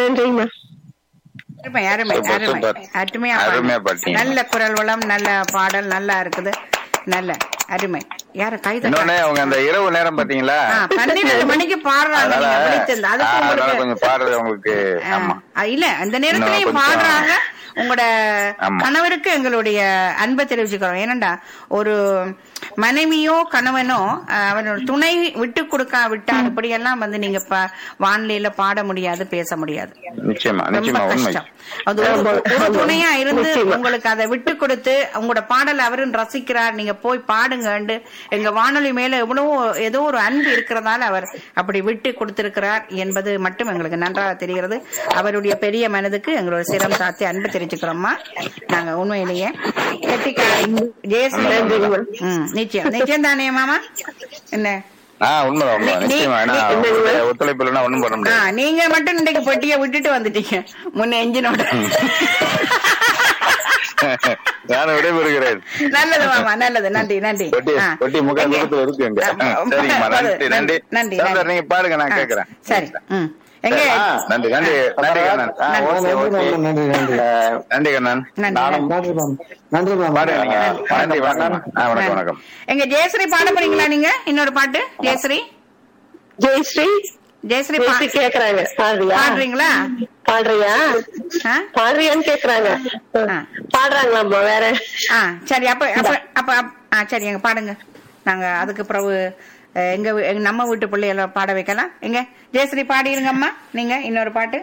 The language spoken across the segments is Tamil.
நன்றிங்கம்மா அருமை அருமை சூப்பர், அருமை சூப்பர். அருமையா அருமையா பாடுங்க. பாட்டீங்க. நல்ல குரல் வளம் நல்ல பாடல் நல்லா இருக்குது நல்ல அருமை யாரு இன்னொன்னு கைது அவங்க அந்த இரவு நேரம் பாத்தீங்களா பன்னிரண்டு மணிக்கு பாடுறாங்க அதனால நீங்க விழித்திருந்து. அதுக்கு ஆ, அதனால உங்களுக்கு கொஞ்சம் பாடுறது உங்களுக்கு ஆமா ஆ, இல்ல அந்த நேரத்திலயும் இன்னும் கொஞ்சம் பாடுறாங்க உங்களோட ஆமா. கணவருக்கு எங்களுடைய அன்பை தெரிவிச்சுக்கிறோம் ஏனண்டா ஒரு மனைவியோ கணவனோ அஹ், அவனோட துணை விட்டு கொடுக்கா விட்டா இப்படியெல்லாம் வந்து நீங்க ப- வானிலையில பாட முடியாது பேச முடியாது நிச்சயமா ரொம்ப நிச்சயமா உண்மை கஷ்டம் அது ஒரு ஒரு துணையா இருந்து நிச்சயமா. உங்களுக்கு அதை விட்டு கொடுத்து உங்களோட பாடல் அவரும் ரசிக்கிறார் நீங்க போய் பாடுங்கண்டு எங்க வானொலி மேல எவ்வளவோ ஏதோ ஒரு அன்பு இருக்கிறதால அவர் அப்படி விட்டு கொடுத்திருக்கிறார் என்பது மட்டும் எங்களுக்கு நன்றாக தெரிகிறது அவருடைய பெரிய மனதுக்கு எங்களோட சிரம் சாத்தி அன்பு தெரிஞ்சுக்கிறோம்மா நாங்க உண்மையிலேயே கெட்டிக்காரி ஜெயஸ்ரீ ம் நிச்சயம் நிச்சயம் தானே மாமா என்ன ஆ உண்மைதான் உண்மை நீ- நிச்சயமா ஏன்னா நீ- உங்களுடைய ஒத்துழைப்பு இல்லைன்னா ஒண்ணும் பண்ண ஆ, முடியாது நீங்க மட்டும் இன்றைக்கு பெட்டியை விட்டுட்டு வந்துட்டீங்க முன்ன எஞ்சினோட நான் விடைபெறுகிறேன் நல்லது மாமா நல்லது நன்றி நன்றி கொட்டி ஆ. கொட்டி முக எங்க- முகத்துல இருக்குங்க ஆ, ஆ, சரிங்கம்மா நன்றி நன்றி நன்றி சார், நன்றி நீங்க பாருங்க நான் ஆ, கேக்குறேன் சரி ம் எங்க ஆ, நன்றி நன்றி நன்றி கண்ணன் ஆ, நன்றி. Okay, okay. நன்றி நன்றி ஆ, நன்றி கண்ணன் நன்றி நானும் நன்றி மேம் நன்றி மேம் பாருங்க நீங்க நன்றி வணக்கம் ஆ, வணக்கம் நன்றி. வணக்கம் எங்க ஜெயஸ்ரீ பாட போறீங்களா நீங்க இன்னொரு பாட்டு ஜெயஸ்ரீ ஜெயஸ்ரீ ஜெயஸ்ரீ பா- ஜெயஸ்ரீ கேக்குறாங்க பாடுறியா பாடுறீங்களா பாடுறியா ஆ? பாடுறியான்னு கேக்குறாங்க ஆ. பாடுறாங்களாம்மா வேற ஆ சரி அப்ப அப்ப அப்ப அப்- ஆ சரி எங்க பாடுங்க நாங்க அதுக்கு பிறகு அஹ், எங்க வீ- எங்க நம்ம வீட்டு பிள்ளைகள பாட வைக்கலாம் எங்க ஜெயஸ்ரீ பாடிருங்கம்மா நீங்க இன்னொரு பாட்டு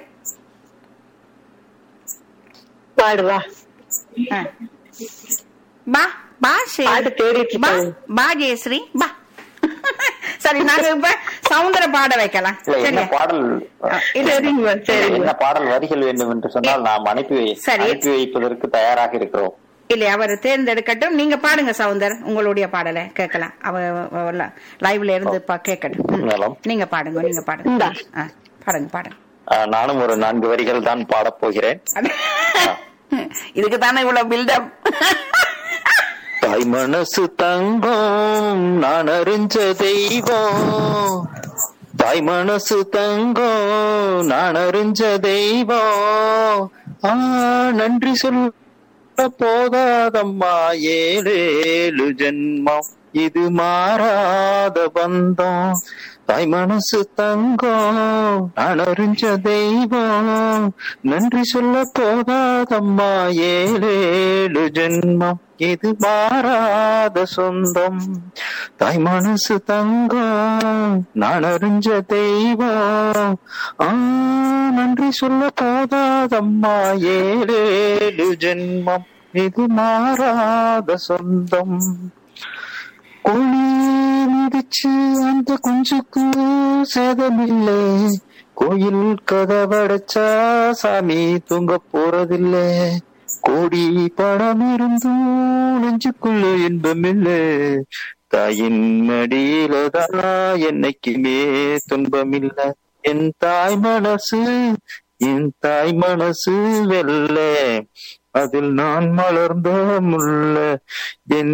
பாடுவா ஆ. பா பா ஸ்ரீ பாட்டு தேடிட்டு பா இருக்காங்க. பா ஜெயஸ்ரீ பா சரி நாங்க இப்ப சவுந்தர பாட வைக்கலாம் இல்ல என்ன சரியா பாடல் ஆ, இல்ல சரிங்கம்மா என்ன சரிங்க பாடல் வரிகள் வேண்டும் என்று சொன்னால் நாம் அனுப்பி வை- சரி. அனுப்பி வைப்பதற்கு தயாராக இருக்கிறோம் இல்ல அவர் தேர்ந்தெடுக்கட்டும் நீங்க பாடுங்க சவுந்தர் உங்களுடைய பாடலை கேட்கலாம் அவ லைவ்ல இருந்து பா- கேட்கட்டும் ம். நலம். நீங்க பாடுங்க நீங்க பாடுங்க இந்தா. ஆ, பாடுங்க பாடுங்க ஆஹ், நானும் ஒரு நான்கு வரிகள் தான் பாடப் போகிறேன் இதுக்கு தானே இவ்வளவு பில்டப் தாய் மனசு தங்கம் நான் அறிஞ்ச தெய்வம் தாய் மனசு தங்கம் நான் அறிஞ்ச தெய்வம் ஆ நன்றி சொல்ல போதாதம்மா ஏழேழு ஜென்மம் இது மாறாத பந்தம் தாய் மனசு தங்கம் நான் அறிஞ்ச தெய்வம் நன்றி சொல்ல போதாதம்மா ஏழேழு ஜென்மம் இது மாறாத சொந்தம் தாய் மனசு தங்கம் நான் அறிஞ்ச தெய்வம் ஆ நன்றி சொல்ல போதாதம்மா ஏழேழு ஜென்மம் இது மாறாத சொந்தம் கோழி முடிச்சு அந்த குஞ்சுக்கு சேதமில்லை கோயில் கதவடைச்சா சாமி தூங்க போறதில்லை கோடி பணம் இருந்தும் நெஞ்சுக்குள்ள இன்பமில்லை தாயின் மடியில தான் என்னைக்குமே துன்பமில்லை என் தாய் மனசு என் தாய் மனசு வெல்ல அதில் நான் மலர்ந்த முல்ல என்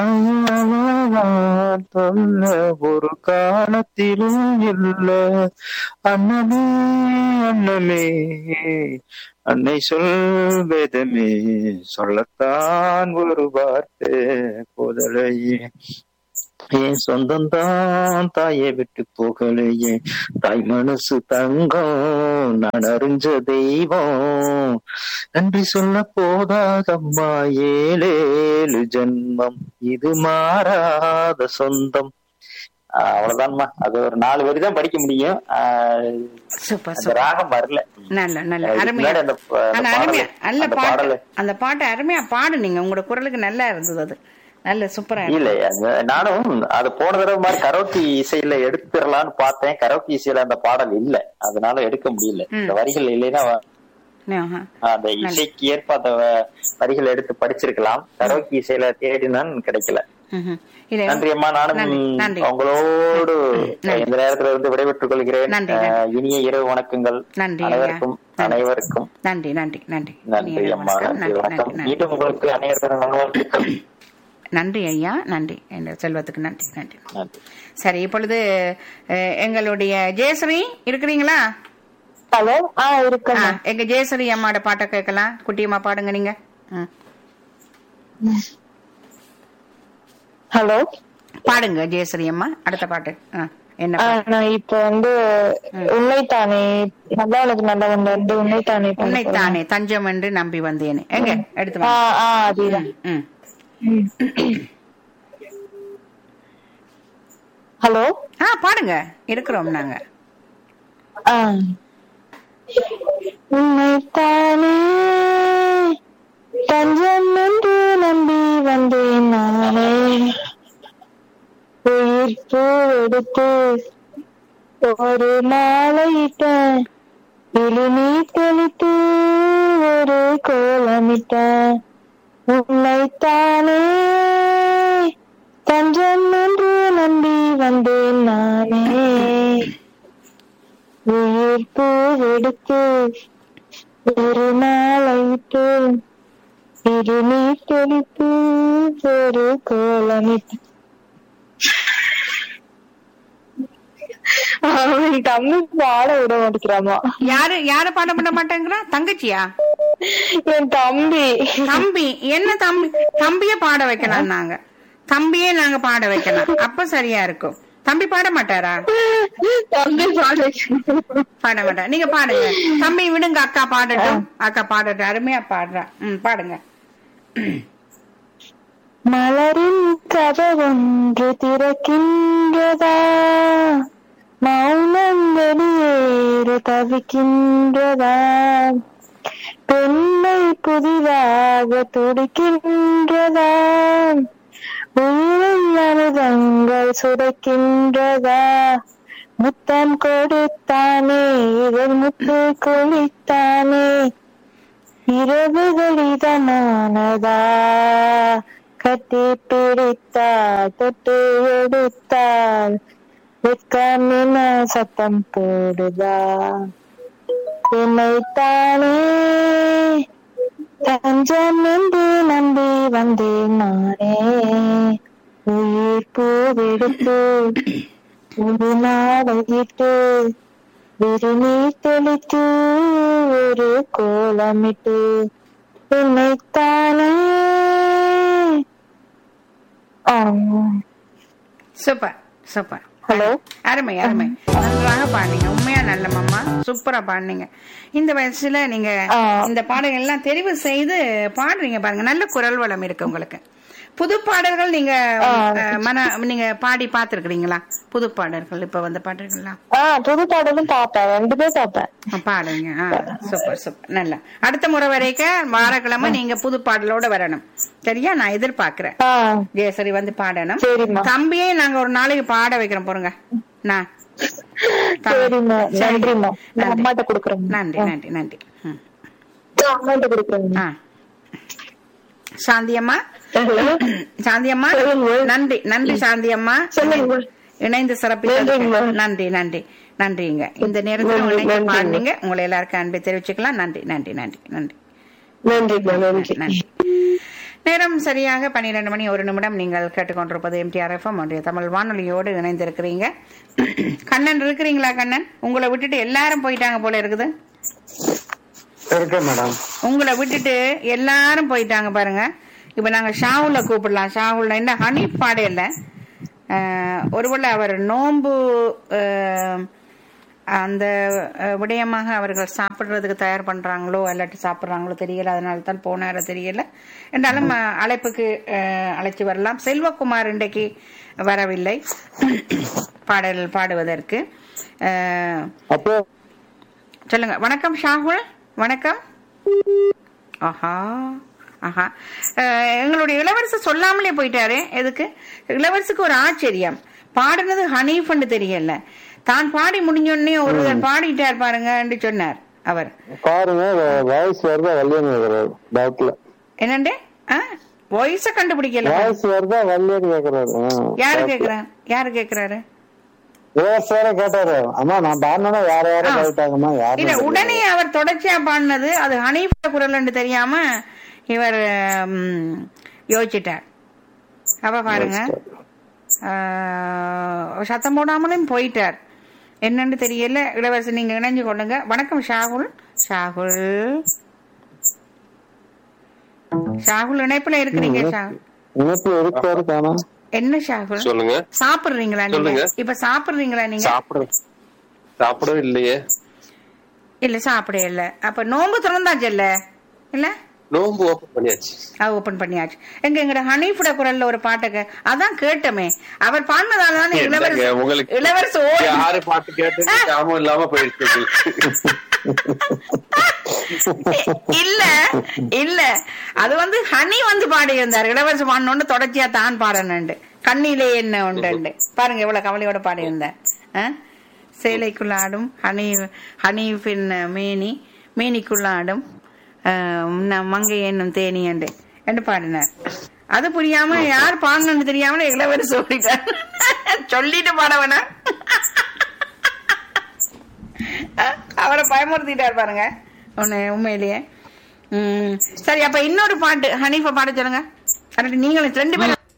தாயால் சொல்ல ஒரு காலத்திலும் இல்ல அண்ணமே அண்ணமே அன்னை சொல் வேதமே சொல்லத்தான் ஒரு வார்த்தை போதலையே என் சொந்தம் தான் தாயை விட்டு போகலையே தாய் மனசு தங்கம் நான் அறிஞ்ச தெய்வம் நன்றி சொல்ல போதாதம்மா ஏழேழு ஜென்மம் இது மாறாத சொந்தம் ஆஹ் அவ்வளவுதான்மா அது ஒரு நாலு வரி தான் படிக்க முடியும் ஆஹ் சூப்பர் அந்த சூப்பர் ராகம் வரல நல்ல நல்ல இதுக்கு அருமையா முன்னாடி அந்த ப- அந்த ஆனா அருமையா பாடலு- நல்ல அந்த பாட்டு பாடலு. அந்த பாட்டு அருமையா பாடுனீங்க உங்களோட குரலுக்கு நல்லா இருந்தது அது நல்ல சூப்பரா இருந்தது. இல்ல அது- நானும் அது போன தடவை மாதிரி கரோக்கி இசையில எடுத்துடலாம்னு பார்த்தேன் கரோக்கி இசையில அந்த பாடல் இல்ல அதனால எடுக்க முடியல இந்த வரிகள் இல்லைன்னா ஆஹா. அந்த இசைக்கு ஏற்ப அந்த வ- வரிகள் எடுத்து படிச்சிருக்கலாம் கரோக்கி இசையில தேடினான் கிடைக்கல ம்ஹும். இல்ல நன்றி அம்மா நானும் நன்றி, நன்றி. உங்களோடு இந்த நேரத்துல இருந்து விடைபெற்றுக் கொள்கிறேன் நன்றி, அஹ், இனிய இரவு வணக்கங்கள் நன்றி ஐயா. அனைவருக்கும் நன்றி. அனைவருக்கும் நன்றி நன்றி நன்றி நன்றி இனிய அம்மா வணக்கம். நன்றி நன்றி வணக்கம் நன்றி நன்றி மீண்டும் உங்களுக்கு அனைவரும் நல்வாழ்த்துக்கள் நன்றி ஐயா நன்றி என்ற செல்வத்துக்கு நன்றி நன்றி நன்றி சரி இப்பொழுது அஹ், எங்களுடைய ஜெயஸ்ரீ இருக்கிறீங்களா ஹலோ ஆ இருக்கு ஆ, எங்க ஜெயசரி அம்மாவோட பாட்டை கேட்கலாம் குட்டியம்மா பாடுங்க நீங்க ம். ஹலோ பாடுங்க ஜெயசரி அம்மா அடுத்த பாட்டு ஆ, என்ன ஆ, பாட்டு? நான் இப்ப வந்து உண்மைத்தானே நல்லா எனக்கு நல்லா வந்து உண்மைத்தானே பாட உன்னைத்தானே தஞ்சம் என்று நம்பி வந்தேனே எங்க எடுத்து ஆ வாங்க. ஆ அதுதான் ம் ஹலோ ஆ பாடுங்க இருக்கிறோம் நாங்க ஆ உன்னைத்தானே தஞ்சம் என்று நம்பி வந்தேன் நானே உயிர் பூ எடுத்து ஒரு மாலையிட்டேன் இளநீ தெளித்து ஒரு கோலமிட்டேன் உன்னைத்தானே தஞ்சம் என்று நம்பி வந்தேன் நானே உயிர் பூவெடுத்து ஒரு நாளைத்து இரு நீர் தெளித்து ஒரு கோலமிட்டு அவன் தம்பி பாட விட மாட்டேங்கிறாமா யாரு யாரு பாட பண்ண மாட்டேங்கிறா தங்கச்சியா என் தம்பி தம்பி என்ன தம்பி தம்பிய பாட வைக்கலாம் நாங்க தம்பியே நாங்க பாட வைக்கலாம் அப்ப சரியா இருக்கும் தம்பி பாட மாட்டாரா தம்பி பாட பாட மாட்டார் நீங்க பாடுங்க தம்பி விடுங்க அக்கா பாடட்டும் அக்கா பாடட்டும் அருமையா பாடுறா ம் பாடுங்க மலரின் கதவொன்று திறக்கின்றதா மௌனம் வெளியேற தவிக்கின்றதா பெண்ணை புதிதாக துடிக்கின்றதா உயிரின் அனுதங்கள் சுரக்கின்றதா முத்தம் கொடுத்தானே இதழ் முத்து குளித்தானே இரவுகள் இதமானதா கட்டி பிடித்தால் தொட்டு எடுத்தால் வெட்கமின சத்தம் போடுதா என்னைத்தானே தஞ்சம் என்று நம்பி வந்தேன் நானே உயிர் பூவெடுத்து ஒரு நாடகிட்டு விருநீர் தெளித்து ஒரு கோலமிட்டு என்னைத்தானே சூப்பர் சூப்பர் ஹலோ அருமை அருமை நன்றாக பாடுனீங்க உண்மையா நல்ல மாமா சூப்பரா பாடுனீங்க இந்த வயசுல நீங்க ஆ. இந்த பாடல்கள் எல்லாம் தெரிவு செய்து பாடுறீங்க பாருங்க நல்ல குரல் வளம் இருக்கு உங்களுக்கு புது பாடல்கள் நீங்க அஹ், மன நீங்க பாடி பாத்துருக்கீங்களா புது பாடல்கள் இப்ப வந்த பாடல்கள்லாம் ஆ புது பாடலும் பாப்பேன் ரெண்டுமே பாப்பேன் ஆ, பாடுங்க ஆ, சூப்பர் சூப்பர் நல்லா அடுத்த முறை வரைக்கும் வாரக்கிழமை நீங்க புது பாடலோட வரணும் சரியா நான் எதிர்பார்க்கிறேன் ஆ ஜெயசரி வந்து பாடணும் சரிம்மா தம்பியே நாங்க ஒரு நாளைக்கு பாட வைக்கிறோம் போறோங்க நான் சரிம்மா சரி. நன்றிம்மா நான் நன்றி. அம்மாட்ட கொடுக்குறேன் நன்றி நன்றி நன்றி ம். அம்மாட்ட கொடுக்குறேன் ஆ சாந்தி அம்மா ஹலோ சாந்தி அம்மா சொல்லுங்க. நன்றி நன்றி சாந்தி அம்மா சொல்லுங்க. இணைந்து சிறப்பித்ததுக்கு நன்றிங்கம்மா. நன்றி நன்றி நன்றிங்க இந்த நேரத்தில் நன்றி, இணைந்து நன்றிங்க. பாடுனீங்க உங்களை எல்லாருக்கும் அன்பை தெரிவிச்சுக்கலாம் நன்றி நன்றி நன்றி நன்றி நன்றிம்மா நன்றி நன்றி நேரம் சரியாக பன்னிரண்டு மணி ஒரு நிமிடம் நீங்கள் கேட்டுக்கொண்டிருப்பது எம்டிஆர் எஃப்எம் ஒன்றிய தமிழ் வானொலியோடு இணைந்திருக்கிறீங்க கண்ணன் இருக்கிறீங்களா கண்ணன் உங்களை விட்டுட்டு எல்லாரும் போயிட்டாங்க போல இருக்குது இருக்கேன் மேடம் உங்களை விட்டுட்டு எல்லாரும் போயிட்டாங்க பாருங்க இப்ப நாங்க ஷாவுல கூப்பிடலாம் ஷாவுல என்ன ஹனி பாடையில ஒருவேளை அவர் நோன்பு அஹ், அந்த அஹ், விடயமாக அவர்கள் சாப்பிடுறதுக்கு தயார் பண்றாங்களோ இல்லாட்டி சாப்பிடுறாங்களோ தெரியல அதனால தான் போனாரோ தெரியல என்றாலும் அஹ், அழைப்புக்கு அஹ், அழைச்சு வரலாம் செல்வகுமார் இன்றைக்கு வரவில்லை பாடல் பாடுவதற்கு அஹ், அப்போ சொல்லுங்க வணக்கம் ஷாகுல் வணக்கம் ஆஹா ஆஹா அஹ், எங்களுடைய இளவரசர் சொல்லாமலே போயிட்டாரு எதுக்கு இளவரசுக்கு ஒரு ஆச்சரியம் பாடுனது ஹனீஃப்னு தெரியல தான் பாடி முடிஞ்சோடனே ஒருவர் பாடிட்டார் பாருங்கன்னு சொன்னார் அவர் பாருங்க வாய்ஸ் வருதா வல்லியன் கேக்குறாரு டவுட்ல என்னண்டு வாய்ஸ கண்டுபிடிக்கல வாய்ஸ் வருதா வல்லியன் கேக்குறாரு யாரு கேக்குறாரு யாரு கேக்குறாரு இளவரசு வேற கேட்டாரு அம்மா நான் பாடினா யார யார ஆ. கேட்டாங்கம்மா இல்ல யாரு உடனே அவர் தொடர்ச்சியா பாடினது அது ஹனீஃபா குரல்னு தெரியாம இவர் ம், யோசிச்சிட்டார் அப்ப பாருங்க ஆஹ், சத்தம் போடாமலும் போயிட்டார் என்னன்னு தெரியல இளவரசி நீங்க இணைஞ்சு கொள்ளுங்க வணக்கம் ஷாகுல் ஷாகுல் ஷாகுல் இணைப்புல இருக்கிறீங்க ஷாகுல் இணைப்பு இருக்காரு தானா என்ன ஷாகுல் சொல்லுங்க சாப்பிடுறீங்களா நீங்க சொல்லுங்க. இப்ப சாப்பிடுறீங்களா நீங்க சாப்பிட சாப்பிடவே இல்லையே இல்ல சாப்பிட இல்ல அப்ப நோம்பு திறந்தாச்சு இல்ல இல்ல நோம்பு ஓபன் பண்ணியாச்சு அது ஓபன் பண்ணியாச்சு எங்க எங்கட ஹனீஃபுட குரல்ல ஒரு பாட்டுக்கு அதான் கேட்டமே அவர் பாடினதால தானே என்னங்க, இளவரசி உங்களுக்கு இளவரசி ஓடி யாரு பாட்டு கேட்டு ஞாபகம் இல்லாம போயிடுச்சு இல்ல இல்ல அது வந்து ஹனி வந்து பாடி இருந்தார் இளவரசி பாடணுன்னு தொடர்ச்சியா தான் பாடணுண்டு கண்ணிலே என்ன உண்டு பாருங்க எவ்வளவு கவலையோட பாடி இருந்தார் சேலைக்குள்ள ஆடும் ஹனி ஹனீஃபின் மேனி மேனிக்குள்ள ஆடும் ஆஹ், ந- மங்கை என்னும் தேனி என்று என்று பாடினார் அது புரியாம யார் பாடணும்னு தெரியாமல இளவரசி ஓடிட்டார் சொல்லிட்டு பாட வேணாம் அவரை பயமுறுத்திட்டார் பாருங்க உன்னை உண்மையிலேயே உம் சரி அப்ப இன்னொரு பாட்டு ஹனீஃபா பாட சொல்லுங்க அல்லது நீங்களும் ரெண்டு பேரும்